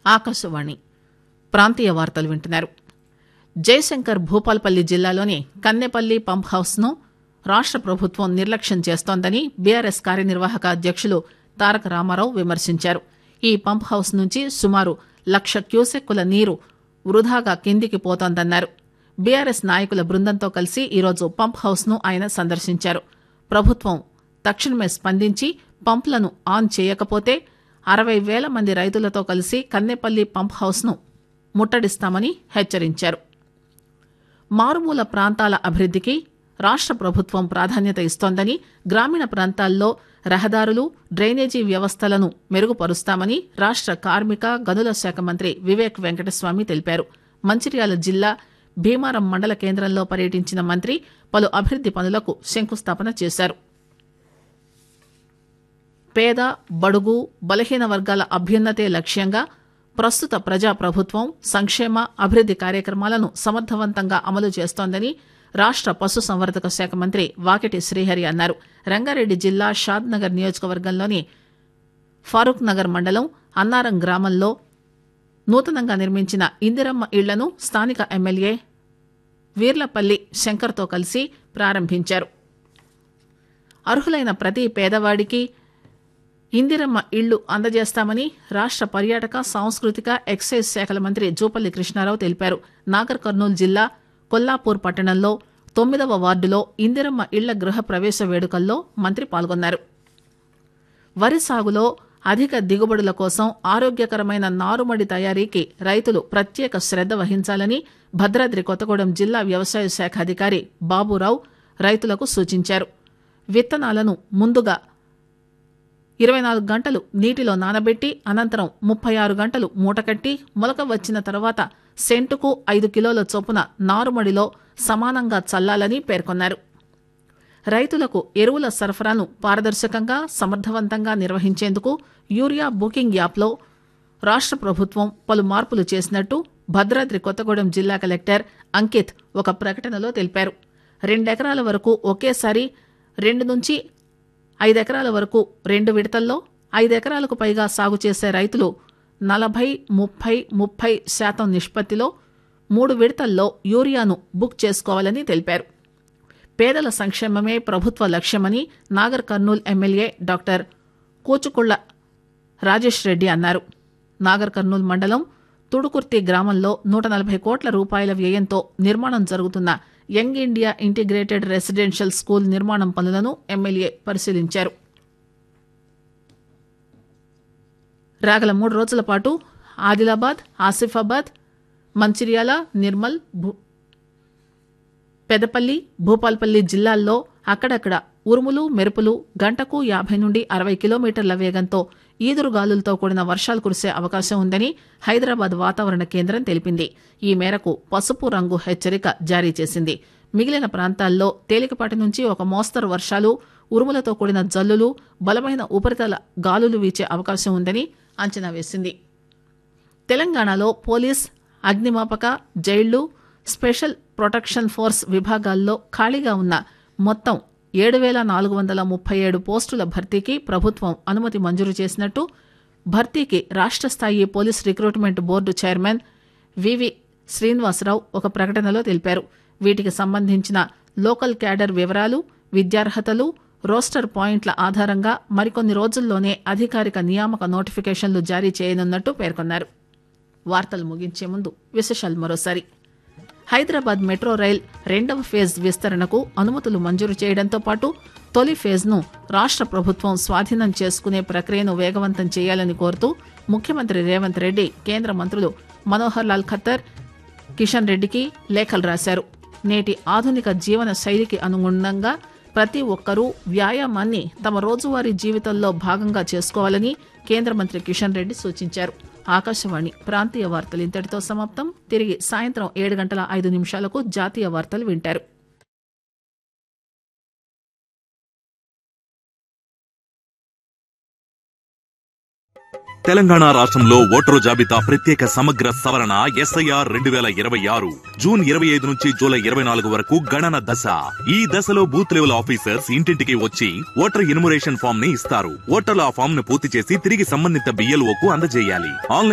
ఆకాశవాణి ప్రాంతీయ వార్తలు వింటున్నారు జయశంకర్ భూపాల్పల్లి జిల్లాలోని కన్నెపల్లి పంప్ హౌస్ ను రాష్ట ప్రభుత్వం నిర్లక్ష్యం చేస్తోందని బీఆర్ఎస్ కార్యనిర్వాహక అధ్యక్షులు తారక రామారావు విమర్శించారు ఈ పంప్ హౌస్ నుంచి సుమారు లక్ష క్యూసెక్కుల నీరు వృధాగా కిందికి పోతోందన్నారు బీఆర్ఎస్ నాయకుల బృందంతో కలిసి ఈరోజు పంప్ హౌస్ ను ఆయన సందర్శించారు ప్రభుత్వం తక్షణమే స్పందించి పంప్లను ఆన్ చేయకపోతే అరవై వేల మంది రైతులతో కలిసి కన్నెపల్లి పంప్ హౌస్ ను ముట్టడిస్తామని హెచ్చరించారు మారుమూల ప్రాంతాల అభివృద్దికి రాష్ట ప్రభుత్వం ప్రాధాన్యత ఇస్తోందని గ్రామీణ ప్రాంతాల్లో రహదారులు డ్రైనేజీ వ్యవస్థలను మెరుగుపరుస్తామని రాష్ట కార్మిక గనుల శాఖ మంత్రి వివేక్ వెంకటస్వామి తెలిపారు మంచిర్యాల జిల్లా భీమారం మండల కేంద్రంలో పర్యటించిన మంత్రి పలు అభివృద్ది పనులకు శంకుస్థాపన చేశారు పేద బడుగు బలహీన వర్గాల అభ్యున్నతే లక్ష్యంగా ప్రస్తుత ప్రజా ప్రభుత్వం సంక్షేమ అభివృద్ది కార్యక్రమాలను సమర్థవంతంగా అమలు చేస్తోందని రాష్ట పశుసంవర్ధక శాఖ మంత్రి వాకిటి శ్రీహరి అన్నారు రంగారెడ్డి జిల్లా షాద్ నగర్ నియోజకవర్గంలోని ఫారూక్ నగర్ మండలం అన్నారం గ్రామంలో నూతనంగా నిర్మించిన ఇందిరమ్మ ఇళ్లను స్థానిక ఎమ్మెల్యే వీర్లపల్లి శంకర్తో కలిసి ప్రారంభించారు అర్హులైన ప్రతి పేదవాడికి ఇందిరమ్మ ఇళ్లు అందజేస్తామని రాష్ట పర్యాటక సాంస్కృతిక ఎక్సైజ్ శాఖల మంత్రి జూపల్లి కృష్ణారావు తెలిపారు నాగర్ కర్నూలు జిల్లా కొల్లాపూర్ పట్టణంలో తొమ్మిదవ వార్డులో ఇందిరమ్మ ఇళ్ల గృహ ప్రవేశ వేడుకల్లో మంత్రి పాల్గొన్నారు వరి సాగులో అధిక దిగుబడుల కోసం ఆరోగ్యకరమైన నారుమడి తయారీకి రైతులు ప్రత్యేక శ్రద్ద వహించాలని భద్రాద్రి కొత్తగూడెం జిల్లా వ్యవసాయ శాఖ అధికారి బాబురావు రైతులకు సూచించారు విత్తనాలను ముందుగా ఇరవై నాలుగు గంటలు నీటిలో నానబెట్టి అనంతరం ముప్పై ఆరు గంటలు మూటకట్టి మొలక వచ్చిన తర్వాత సెంటుకు ఐదు కిలోల చొప్పున నారుమడిలో సమానంగా చల్లాలని పేర్కొన్నారు రైతులకు ఎరువుల సరఫరాను పారదర్శకంగా సమర్థవంతంగా నిర్వహించేందుకు యూరియా బుకింగ్ యాప్లో రాష్ట ప్రభుత్వం పలు మార్పులు చేసినట్టు భద్రాద్రి కొత్తగూడెం జిల్లా కలెక్టర్ అంకిత్ ఒక ప్రకటనలో తెలిపారు రెండెకరాల వరకు ఒకేసారి రెండు నుంచి ఐదెకరాల వరకు రెండు విడతల్లో ఐదెకరాలకు పైగా సాగు చేసే రైతులు నలభై ముప్పై ముప్పై శాతం నిష్పత్తిలో మూడు విడతల్లో యూరియాను బుక్ చేసుకోవాలని తెలిపారు పేదల సంక్షేమమే ప్రభుత్వ లక్ష్యమని నాగర్ కర్నూల్ ఎమ్మెల్యే డాక్టర్ కూచుకుళ్ల రాజేష్ రెడ్డి అన్నారు నాగర్ కర్నూల్ మండలం తుడుకుర్తి గ్రామంలో నూట నలభై కోట్ల రూపాయల వ్యయంతో నిర్మాణం జరుగుతున్న young India integrated residential school నిర్మాణం పనులను ఎమ్మెల్యే పరిశీలించారు రాగల మూడు రోజుల పాటు ఆదిలాబాద్ ఆసిఫాబాద్ మంచిర్యాల నిర్మల్ భూ- పెదపల్లి భూపాల్పల్లి జిల్లాల్లో అక్కడక్కడ ఉరుములు మెరుపులు గంటకు యాభై నుండి అరవై కిలోమీటర్ల వేగంతో ఈదురుగాలులతో కూడిన వర్షాలు కురిసే అవకాశం ఉందని హైదరాబాద్ వాతావరణ కేంద్రం తెలిపింది ఈ మేరకు పసుపు రంగు హెచ్చరిక జారీ చేసింది మిగిలిన ప్రాంతాల్లో తేలికపాటి నుంచి ఒక మోస్తరు వర్షాలు ఉరుములతో కూడిన జల్లులు బలమైన ఉపరితల గాలులు వీచే అవకాశం ఉందని అంచనా వేసింది తెలంగాణలో పోలీస్ అగ్నిమాపక జైళ్లు స్పెషల్ ప్రొటెక్షన్ ఫోర్స్ విభాగాల్లో ఖాళీగా ఉన్న మొత్తం ఏడు వేల నాలుగు వందల ముప్పై ఏడు పోస్టుల భర్తీకి ప్రభుత్వం అనుమతి మంజూరు చేసినట్టు భర్తీకి రాష్ట్ర స్థాయి police recruitment board chairman V V Srinivasarao ఒక ప్రకటనలో తెలిపారు వీటికి సంబంధించిన లోకల్ క్యాడర్ వివరాలు విద్యార్హతలు రోస్టర్ పాయింట్ల ఆధారంగా మరికొన్ని రోజుల్లోనే అధికారిక నియామక నోటిఫికేషన్లు జారీ చేయనున్నట్టు పేర్కొన్నారు వార్తలు ముగించే ముందు విశేషాలు మరోసారి హైదరాబాద్ మెట్రో రైల్ రెండవ ఫేజ్ విస్తరణకు అనుమతులు మంజూరు చేయడంతో పాటు తొలి ఫేజ్ను రాష్ట్ర ప్రభుత్వం స్వాధీనం చేసుకునే ప్రక్రియను వేగవంతం చేయాలని కోరుతూ ముఖ్యమంత్రి రేవంత్ రెడ్డి కేంద్ర మంత్రులు మనోహర్ లాల్ ఖత్తర్ కిషన్ రెడ్డికి లేఖలు రాశారు నేటి ఆధునిక జీవన శైలికి అనుగుణంగా ప్రతి ఒక్కరూ వ్యాయామాన్ని తమ రోజువారీ జీవితంలో భాగంగా చేసుకోవాలని కేంద్ర మంత్రి కిషన్ రెడ్డి సూచించారు ఆకాశవాణి ప్రాంతీయ వార్తలు ఇంతటితో సమాప్తం తిరిగి సాయంత్రం ఏడు గంటల ఐదు నిమిషాలకు జాతీయ వార్తలు వింటారు తెలంగాణ రాష్ట్రంలో ఓటరు జాబితా ప్రత్యేక సమగ్ర సవరణ ఎస్ఐఆర్ రెండు వేల ఇరవై ఆరు జూన్ ఇరవై ఐదు నుంచి జూలై ఇరవై నాలుగు వరకు గణన దశ ఈ దశలో బూత్ లెవెల్ ఆఫీసర్స్ ఇంటింటికి వచ్చి ఓటర్ ఎన్యుమరేషన్ ఫామ్ ని ఇస్తారు ఓటర్లు ఆ ఫామ్ ను పూర్తి చేసి తిరిగి సంబంధిత బిఎల్ఓకు అందజేయాలి ఆన్లైన్